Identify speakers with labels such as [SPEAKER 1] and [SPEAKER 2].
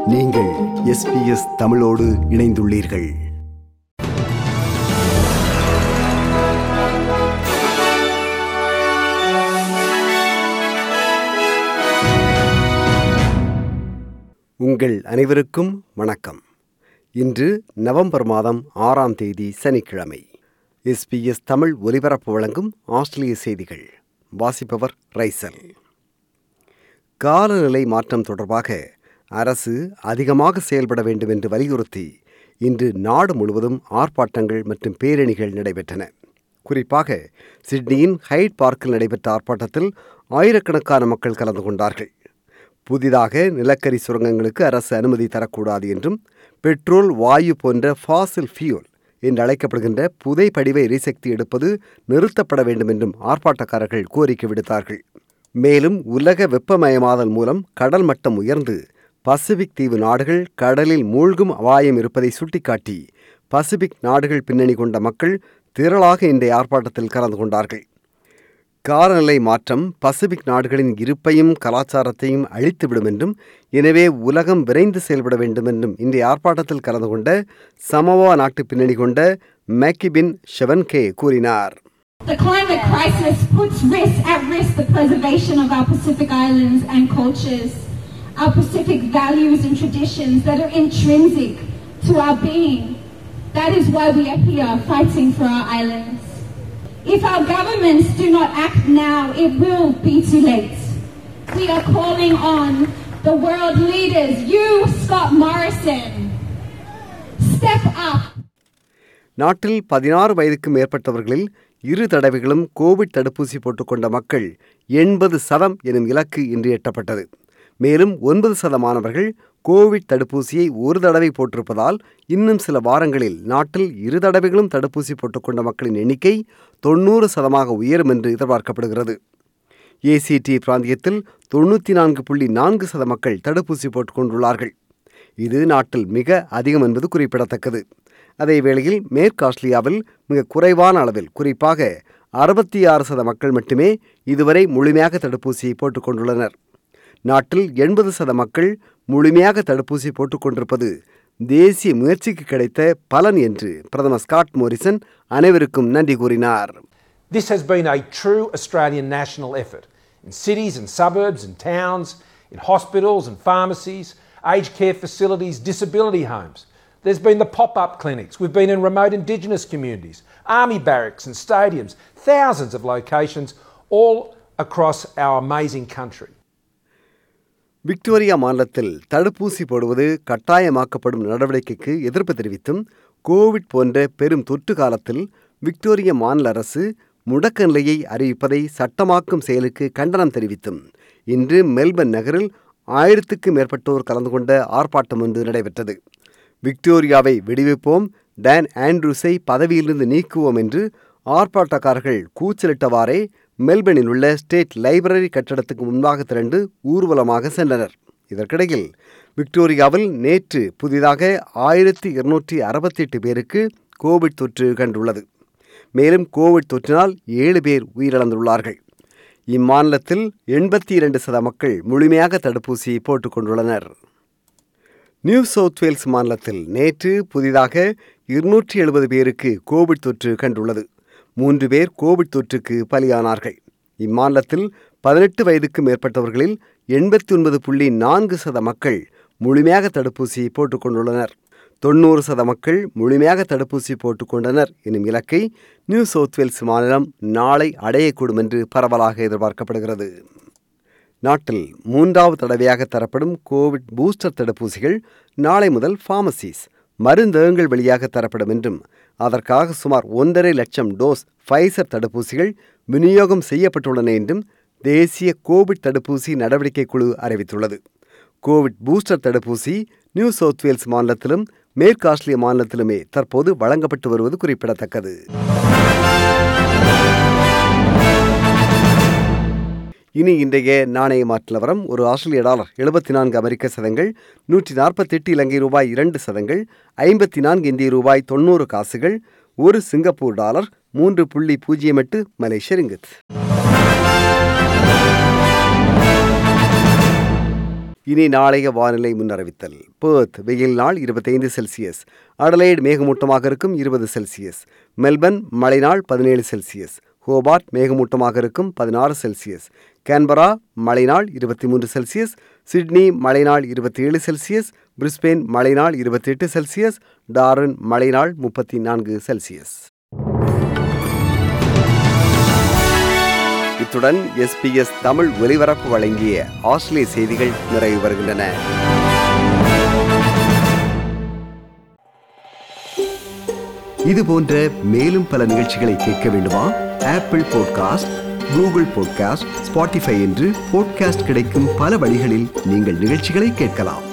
[SPEAKER 1] நீங்கள் எஸ்பிஎஸ் தமிழோடு இணைந்துள்ளீர்கள் உங்கள் அனைவருக்கும் வணக்கம் இன்று நவம்பர் மாதம் ஆறாம் தேதி சனிக்கிழமை எஸ்பிஎஸ் தமிழ் ஒலிபரப்பு வழங்கும் ஆஸ்திரேலிய செய்திகள் வாசிப்பவர் ரைசல் காலநிலை மாற்றம் தொடர்பாக அரசு அதிகமாக செயல்பட வேண்டும் என்று வலியுறுத்தி இன்று நாடு முழுவதும் ஆர்ப்பாட்டங்கள் மற்றும் பேரணிகள் நடைபெற்றன குறிப்பாக சிட்னியின் ஹைட் பார்க்கில் நடைபெற்ற ஆர்ப்பாட்டத்தில் ஆயிரக்கணக்கான மக்கள் கலந்து கொண்டார்கள் புதிதாக நிலக்கரி சுரங்கங்களுக்கு அரசு அனுமதி தரக்கூடாது என்றும் பெட்ரோல் வாயு போன்ற ஃபாசில் ஃபியூல் என்று அழைக்கப்படுகின்ற புதை படிவ எரிசக்தி எடுப்பது நிறுத்தப்பட வேண்டும் என்றும் ஆர்ப்பாட்டக்காரர்கள் கோரிக்கை விடுத்தார்கள் மேலும் உலக வெப்பமயமாதல் மூலம் கடல் மட்டம் உயர்ந்து பசிபிக் தீவு நாடுகள் கடலில் மூழ்கும் அபாயம் இருப்பதை சுட்டிக்காட்டி பசிபிக் நாடுகள் பின்னணி கொண்ட மக்கள் திரளாக இன்றைய ஆர்ப்பாட்டத்தில் கலந்து கொண்டார்கள் காலநிலை மாற்றம் பசிபிக் நாடுகளின் இருப்பையும் கலாச்சாரத்தையும் அழித்துவிடும் என்றும் எனவே உலகம் விரைந்து செயல்பட வேண்டும் என்றும் இன்றைய ஆர்ப்பாட்டத்தில் கலந்து கொண்ட சமவா நாட்டு பின்னணி கொண்ட மேக்கிபின் ஷெவன்கே கூறினார்
[SPEAKER 2] The climate crisis puts risk, at risk the preservation of our Pacific Islands and cultures, our Pacific values and traditions that are intrinsic to our being. That is why we are here fighting for our islands. If our governments do not act now, it will be too late. We are calling on the world leaders, you, Scott Morrison, step up.
[SPEAKER 1] நாட்டில் பதினாறு வயதுக்கு மேற்பட்டவர்களில் இரு தடவைகளும் Covid தடுப்பூசி போட்டுக்கொண்ட மக்கள் எண்பது சதம் எனும் இலக்கு இன்று எட்டப்பட்டது மேலும் ஒன்பது சதமானவர்கள் கோவிட் தடுப்பூசியை ஒரு தடவை போட்டிருப்பதால் இன்னும் சில வாரங்களில் நாட்டில் இரு தடவைகளும் தடுப்பூசி போட்டுக்கொண்ட மக்களின் எண்ணிக்கை தொண்ணூறு சதமாக உயரும் என்று எதிர்பார்க்கப்படுகிறது ஏசிடி பிராந்தியத்தில் தொண்ணூற்றி நான்கு புள்ளி நான்கு சத மக்கள் தடுப்பூசி போட்டுக்கொண்டுள்ளார்கள் இது நாட்டில் மிக அதிகம் என்பது குறிப்பிடத்தக்கது அதே வேளையில் மேற்கு ஆஸ்திரேலியாவில் மிக குறைவான அளவில் குறிப்பாக அறுபத்தி ஆறு சத மக்கள் மட்டுமே இதுவரை முழுமையாக தடுப்பூசியை போட்டுக்கொண்டுள்ளனர் நாட்டில் எண்பது சத மக்கள் முழுமையாக தடுப்பூசி போட்டுக்கொண்டிருப்பது தேசிய முயற்சிக்கு கிடைத்த பலன் என்று பிரதமர் ஸ்காட் மோரிசன் அனைவருக்கும் நன்றி கூறினார்
[SPEAKER 3] This has been a true Australian national effort in cities and suburbs and towns, in hospitals and pharmacies, aged care facilities, disability homes. There's been the pop up clinics. We've been in remote Indigenous communities, army barracks and stadiums, thousands of locations all across our amazing country.
[SPEAKER 1] Victoria மாநிலத்தில் தடுப்பூசி போடுவது கட்டாயமாக்கப்படும் நடவடிக்கைக்கு எதிர்ப்பு தெரிவித்தும் Covid போன்ற பெரும் தொற்று காலத்தில் விக்டோரிய மாநில அரசு முடக்க நிலையை அறிவிப்பதை சட்டமாக்கும் செயலுக்கு கண்டனம் தெரிவித்தும் இன்று மெல்பர்ன் நகரில் ஆயிரத்துக்கும் மேற்பட்டோர் கலந்து கொண்ட ஆர்ப்பாட்டம் ஒன்று நடைபெற்றது விக்டோரியாவை விடுவிப்போம் டான் ஆண்ட்ரூஸை பதவியிலிருந்து நீக்குவோம் என்று ஆர்ப்பாட்டக்காரர்கள் கூச்சலிட்டவாறே மெல்பர்னில் உள்ள ஸ்டேட் லைப்ரரி கட்டடத்துக்கு முன்பாக திரண்டு ஊர்வலமாக சென்றனர் இதற்கிடையில் விக்டோரியாவில் நேற்று புதிதாக ஆயிரத்தி இருநூற்றி அறுபத்தி எட்டு பேருக்கு கோவிட் தொற்று கண்டுள்ளது மேலும் கோவிட் தொற்றினால் ஏழு பேர் உயிரிழந்துள்ளார்கள் இம்மாநிலத்தில் எண்பத்தி இரண்டு சத மக்கள் முழுமையாக தடுப்பூசி போட்டுக்கொண்டுள்ளனர் நியூ சவுத் வேல்ஸ் மாநிலத்தில் நேற்று புதிதாக இருநூற்றி எழுபது பேருக்கு கோவிட் தொற்று கண்டுள்ளது மூன்று பேர் கோவிட் தொற்றுக்கு பலியானார்கள் இம்மாநிலத்தில் பதினெட்டு வயதுக்கு மேற்பட்டவர்களில் எண்பத்தி ஒன்பது புள்ளி நான்கு சத மக்கள் முழுமையாக தடுப்பூசி போட்டுக்கொண்டுள்ளனர் தொண்ணூறு சத மக்கள் முழுமையாக தடுப்பூசி போட்டுக்கொண்டனர் எனும் இலக்கை நியூ சவுத் வேல்ஸ் மாநிலம் நாளை அடையக்கூடும் என்று பரவலாக எதிர்பார்க்கப்படுகிறது நாட்டில் மூன்றாவது தடவையாக தரப்படும் கோவிட் பூஸ்டர் தடுப்பூசிகள் நாளை முதல் ஃபார்மசிஸ் மருந்தகங்கள் வழியாக தரப்படும் என்றும் அதற்காக சுமார் ஒன்றரை லட்சம் டோஸ் ஃபைசர் தடுப்பூசிகள் விநியோகம் செய்யப்பட்டுள்ளன என்றும் தேசிய கோவிட் தடுப்பூசி நடவடிக்கை குழு அறிவித்துள்ளது கோவிட் பூஸ்டர் தடுப்பூசி நியூ சவுத் வேல்ஸ் மாநிலத்திலும் மேற்கு ஆஸ்திரேலிய மாநிலத்திலுமே தற்போது வழங்கப்பட்டு வருவது குறிப்பிடத்தக்கது இனி இன்றைய நாணய மாற்று நிலவரம் ஒரு ஆஸ்திரேலிய டாலர் எழுபத்தி நான்கு அமெரிக்க சதங்கள் நூற்றி நாற்பத்தெட்டு இலங்கை ரூபாய் இரண்டு சதங்கள் ஐம்பத்தி நான்கு இந்திய ரூபாய் தொண்ணூறு காசுகள் ஒரு சிங்கப்பூர் டாலர் மூன்று புள்ளி பூஜ்ஜியம் எட்டு மலேசிய ரிங்கித் இனி நாளைய வானிலை முன்னறிவித்தல் பேர்த் வெயில் நாள் இருபத்தைந்து செல்சியஸ் அடலைடு மேகமூட்டமாக இருக்கும் இருபது செல்சியஸ் மெல்பர்ன் மழை நாள் பதினேழு செல்சியஸ் ஹோபார்ட் மேகமூட்டமாக இருக்கும் பதினாறு செல்சியஸ் கேன்பரா மழை நாள் இருபத்தி மூன்று செல்சியஸ் சிட்னி மழை நாள் இருபத்தி ஏழு செல்சியஸ் பிரிஸ்பெயின் மழை நாள் இருபத்தி எட்டு செல்சியஸ் டார்வின் மழை நாள் முப்பத்தி நான்கு செல்சியஸ் இத்துடன் எஸ்பிஎஸ் தமிழ் ஒலிபரப்பு வழங்கிய ஆஸ்திரேலிய செய்திகள் நிறைவு வருகின்றன இது போன்ற மேலும் பல நிகழ்ச்சிகளை கேட்க வேண்டுமா Apple podcast Google podcast Spotify என்று பாட்காஸ்ட் கிடைக்கும் பல வழிகளில் நீங்கள் நிகழ்ச்சிகளை கேட்கலாம்